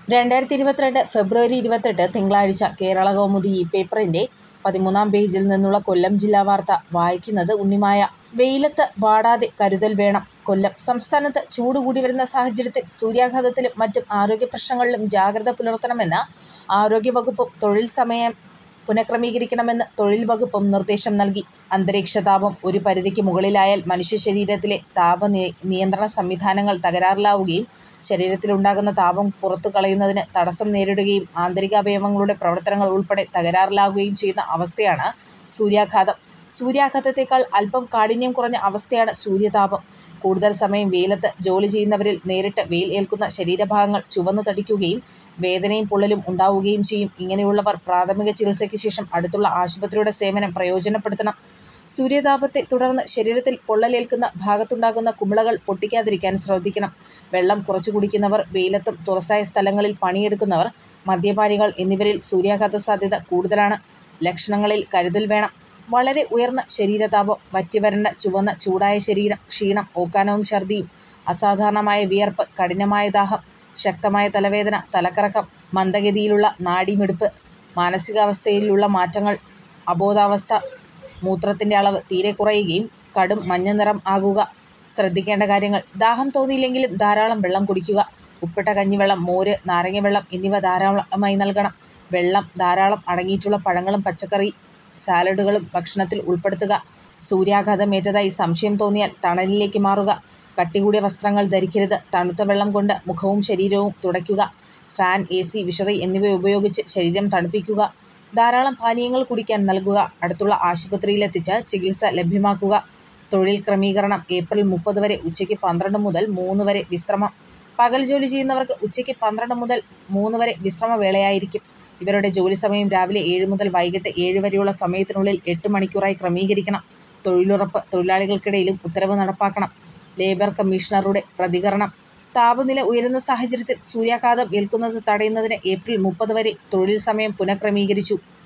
രണ്ടായിരത്തി ഇരുപത്തിരണ്ട് ഫെബ്രുവരി ഇരുപത്തെട്ട് തിങ്കളാഴ്ച കേരളകൗമുദി ഈ പേപ്പറിന്റെ പതിമൂന്നാം പേജിൽ നിന്നുള്ള കൊല്ലം ജില്ലാ വാർത്ത വായിക്കുന്നത് ഉണ്ണിമായ. വെയിലത്ത് വാടാതെ കരുതൽ വേണം കൊല്ലം സംസ്ഥാനത്ത് ചൂട് കൂടിവരുന്ന സാഹചര്യത്തിൽ സൂര്യാഘാതത്തിലും മറ്റ് ആരോഗ്യപ്രശ്നങ്ങളിലും ജാഗ്രത പുലർത്തണമെന്ന് ആരോഗ്യവകുപ്പും തൊഴിൽ സമയം പുനഃക്രമീകരിക്കണമെന്ന് തൊഴിൽ വകുപ്പും നിർദ്ദേശം നൽകി. അന്തരീക്ഷതാപം ഒരു പരിധിക്ക് മുകളിലായാൽ മനുഷ്യശരീരത്തിലെ താപനിയന്ത്രണ സംവിധാനങ്ങൾ തകരാറിലാവുകയും ശരീരത്തിലുണ്ടാകുന്ന താപം പുറത്തുകളയുന്നതിന് തടസ്സം നേരിടുകയും ആന്തരികാവയവങ്ങളുടെ പ്രവർത്തനങ്ങൾ ഉൾപ്പെടെ തകരാറിലാകുകയും ചെയ്യുന്ന അവസ്ഥയാണ് സൂര്യാഘാതം. സൂര്യാഘാതത്തേക്കാൾ അല്പം കാഠിന്യം കുറഞ്ഞ അവസ്ഥയാണ് സൂര്യതാപം. കൂടുതൽ സമയം വെയിലത്ത് ജോലി ചെയ്യുന്നവരിൽ നേരിട്ട് വെയിൽ ഏൽക്കുന്ന ശരീരഭാഗങ്ങൾ ചുവന്നു തടിക്കുകയും വേദനയും പൊള്ളലും ഉണ്ടാവുകയും ചെയ്യും. ഇങ്ങനെയുള്ളവർ പ്രാഥമിക ചികിത്സയ്ക്ക് ശേഷം അടുത്തുള്ള ആശുപത്രിയുടെ സേവനം പ്രയോജനപ്പെടുത്തണം. സൂര്യതാപത്തെ തുടർന്ന് ശരീരത്തിൽ പൊള്ളലേൽക്കുന്ന ഭാഗത്തുണ്ടാകുന്ന കുമിളകൾ പൊട്ടിക്കാതിരിക്കാൻ ശ്രദ്ധിക്കണം. വെള്ളം കുറച്ചു കുടിക്കുന്നവർ, വെയിലത്തും തുറസായ സ്ഥലങ്ങളിൽ പണിയെടുക്കുന്നവർ, മദ്യപാനികൾ എന്നിവരിൽ സൂര്യാഘാത സാധ്യത കൂടുതലാണ്. ലക്ഷണങ്ങളിൽ കരുതൽ വേണം. വളരെ ഉയർന്ന ശരീരതാപം, വറ്റിവരണ്ട ചുവന്ന ചൂടായ ശരീരം, ക്ഷീണം, ഓക്കാനവും ഛർദ്ദിയും, അസാധാരണമായ വിയർപ്പ്, കഠിനമായ ദാഹം, ശക്തമായ തലവേദന, തലകറക്കം, മന്ദഗതിയിലുള്ള നാഡിമിടിപ്പ്, മാനസികാവസ്ഥയിലുള്ള മാറ്റങ്ങൾ, അബോധാവസ്ഥ, മൂത്രത്തിന്റെ അളവ് തീരെ കുറയുകയും കടും മഞ്ഞനിറം ആകുക. ശ്രദ്ധിക്കേണ്ട കാര്യങ്ങൾ ദാഹം തോന്നിയില്ലെങ്കിലും ധാരാളം വെള്ളം കുടിക്കുക. ഉപ്പിട്ട കഞ്ഞിവെള്ളം, മോര്, നാരങ്ങാവെള്ളം എന്നിവ ധാരാളമായി നൽകണം. വെള്ളം ധാരാളം അടങ്ങിയിട്ടുള്ള പഴങ്ങളും പച്ചക്കറി സാലഡുകളും ഭക്ഷണത്തിൽ ഉൾപ്പെടുത്തുക. സൂര്യാഘാതമേറ്റതായി സംശയം തോന്നിയാൽ തണലിലേക്ക് മാറുക. കട്ടികൂടിയ വസ്ത്രങ്ങൾ ധരിക്കരുത്. തണുത്ത വെള്ളം കൊണ്ട് മുഖവും ശരീരവും തുടയ്ക്കുക. ഫാൻ, എസി, വിഷറി എന്നിവ ഉപയോഗിച്ച് ശരീരം തണുപ്പിക്കുക. ധാരാളം പാനീയങ്ങൾ കുടിക്കാൻ നൽകുക. അടുത്തുള്ള ആശുപത്രിയിലെത്തിച്ച് ചികിത്സ ലഭ്യമാക്കുക. തൊഴിൽ ക്രമീകരണം ഏപ്രിൽ മുപ്പത് വരെ ഉച്ചയ്ക്ക് പന്ത്രണ്ട് മുതൽ മൂന്ന് വരെ വിശ്രമം പകൽ ജോലി ചെയ്യുന്നവർക്ക് ഉച്ചയ്ക്ക് പന്ത്രണ്ട് മുതൽ മൂന്ന് വരെ വിശ്രമവേളയായിരിക്കും. ഇവരുടെ ജോലിസമയം രാവിലെ ഏഴ് മുതൽ വൈകിട്ട് ഏഴ് വരെയുള്ള സമയത്തിനുള്ളിൽ എട്ട് മണിക്കൂറായി ക്രമീകരിക്കണം. തൊഴിലുറപ്പ് തൊഴിലാളികൾക്കിടയിലും ഉത്തരവ് നടപ്പാക്കണം. ലേബർ കമ്മീഷണറുടെ പ്രതികരണം താപനില ഉയരുന്ന സാഹചര്യത്തിൽ സൂര്യാഘാതം ഏൽക്കുന്നത് തടയുന്നതിന് ഏപ്രിൽ മുപ്പത് വരെ തൊഴിൽ സമയം പുനഃക്രമീകരിച്ചു.